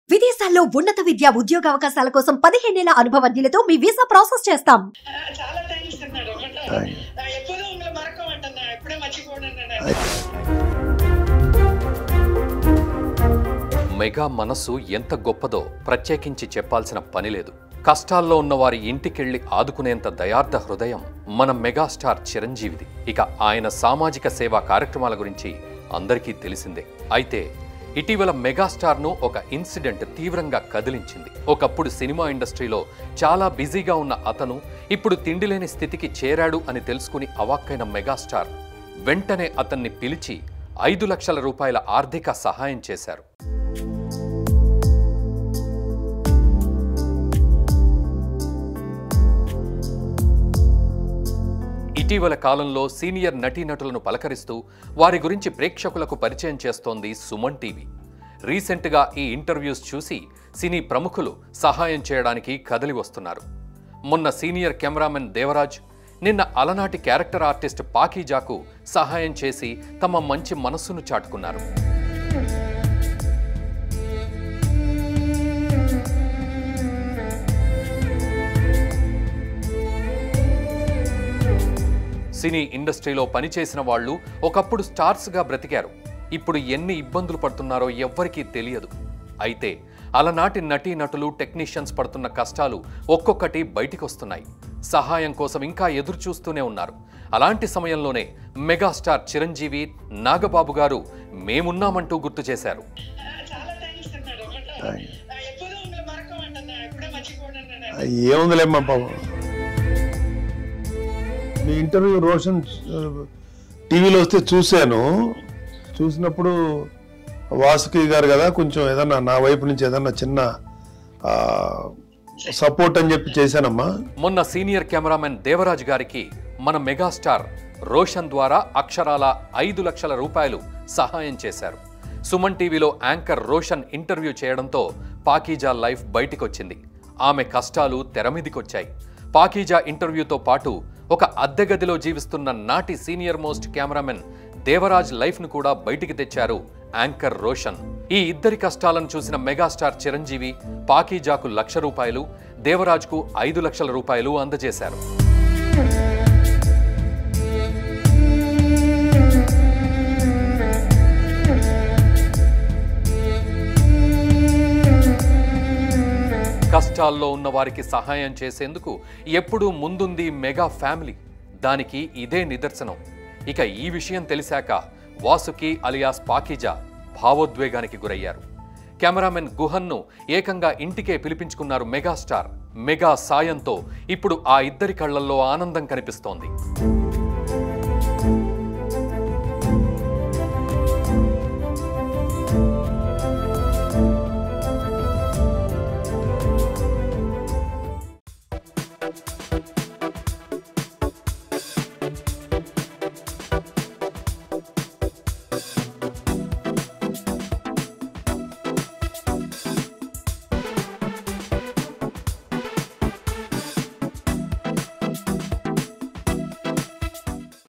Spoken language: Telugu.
విదేశాల్లో ఉన్నత విద్య ఉద్యోగ అవకాశాల కోసం పదిహేనేళ్ల అనుభవజ్ఞులతో మీ వీసా ప్రాసెస్ చేస్తాం ఆ, చాలా థ్యాంక్స్ అన్నాడు Thank ఎప్పుడూ ఉங்களை మరక మాటన్నా ఎప్పుడే మర్చిపోను మెగా మనసు ఎంత గొప్పదో ప్రత్యేకించి చెప్పాల్సిన పని లేదు కష్టాల్లో ఉన్న వారి ఇంటికెళ్లి ఆదుకునేంత దయార్థ హృదయం మన మెగాస్టార్ చిరంజీవిది ఇక ఆయన సామాజిక సేవా కార్యక్రమాల గురించి అందరికీ తెలిసిందే అయితే ఇటీవల మెగాస్టార్ను ఒక ఇన్సిడెంట్ తీవ్రంగా కదిలించింది ఒకప్పుడు సినిమా ఇండస్ట్రీలో చాలా బిజీగా ఉన్న అతను ఇప్పుడు తిండిలేని స్థితికి చేరాడు అని తెలుసుకుని అవాక్కైన మెగాస్టార్ వెంటనే అతన్ని పిలిచి ఐదు లక్షల రూపాయల ఆర్థిక సహాయం చేశారు ఇటీవల కాలంలో సీనియర్ నటీనటులను పలకరిస్తూ వారి గురించి ప్రేక్షకులకు పరిచయం చేస్తోంది సుమన్ టీవీ రీసెంట్గా ఈ ఇంటర్వ్యూస్ చూసి సినీ ప్రముఖులు సహాయం చేయడానికి కదిలి వస్తున్నారు మొన్న సీనియర్ కెమెరామెన్ దేవరాజ్ నిన్న అలనాటి క్యారెక్టర్ ఆర్టిస్ట్ పాకీజాకు సహాయం చేసి తమ మంచి మనస్సును చాటుకున్నారు సినీ ఇండస్ట్రీలో పనిచేసిన వాళ్ళు ఒకప్పుడు స్టార్స్గా బ్రతికారు ఇప్పుడు ఎన్ని ఇబ్బందులు పడుతున్నారో ఎవ్వరికీ తెలియదు అయితే అలనాటి నటీనటులు టెక్నీషియన్స్ పడుతున్న కష్టాలు ఒక్కొక్కటి బయటికొస్తున్నాయి సహాయం కోసం ఇంకా ఎదురు చూస్తూనే ఉన్నారు అలాంటి సమయంలోనే మెగాస్టార్ చిరంజీవి నాగబాబు గారు మేమున్నామంటూ గుర్తు చేశారు చాలా థ్యాంక్స్ అన్నాడు Thank ఎప్పుడూ ఉங்களை మరక మాటన్నా ఎప్పుడే మర్చిపోను ఏముందిలేమ్మా పాపం మీ ఇంటర్వ్యూ రోషన్ టీవీలో వస్తే చూశాను చూసినప్పుడు వాసుకి గారు కదా కొంచెం ఏదన్నా నా వైపు నుంచి ఏదన్నా చిన్న సపోర్ట్ అని చెప్పి చేశానమ్మా మొన్న సీనియర్ కెమెరామెన్ దేవరాజ్ గారికి మన మెగాస్టార్ రోషన్ ద్వారా అక్షరాల ఐదు లక్షల రూపాయలు సహాయం చేశారు సుమన్ టీవీలో యాంకర్ రోషన్ ఇంటర్వ్యూ చేయడంతో పాకీజా లైఫ్ బయటికొచ్చింది ఆమె కష్టాలు తెరమీదికొచ్చాయి పాకీజా ఇంటర్వ్యూతో పాటు ఒక అద్దె గదిలో జీవిస్తున్న నాటి సీనియర్ మోస్ట్ కెమెరామెన్ దేవరాజ్ లైఫ్ను కూడా బయటికి తెచ్చారు యాంకర్ రోషన్ ఈ ఇద్దరి కష్టాలను చూసిన మెగాస్టార్ చిరంజీవి పాకీజాకు లక్ష రూపాయలు దేవరాజ్కు ఐదు లక్షల రూపాయలు అందజేశారు కష్టాల్లో ఉన్న వారికి సహాయం చేసేందుకు ఎప్పుడూ ముందుంది మెగా ఫ్యామిలీ దానికి ఇదే నిదర్శనం ఇక ఈ విషయం తెలిసాక వాసుకి అలియాస్ పాకీజా భావోద్వేగానికి గురయ్యారు కెమెరామెన్ గుహన్ను ఏకంగా ఇంటికే పిలిపించుకున్నారు మెగాస్టార్ మెగా సాయంతో ఇప్పుడు ఆ ఇద్దరి కళ్లల్లో ఆనందం కనిపిస్తోంది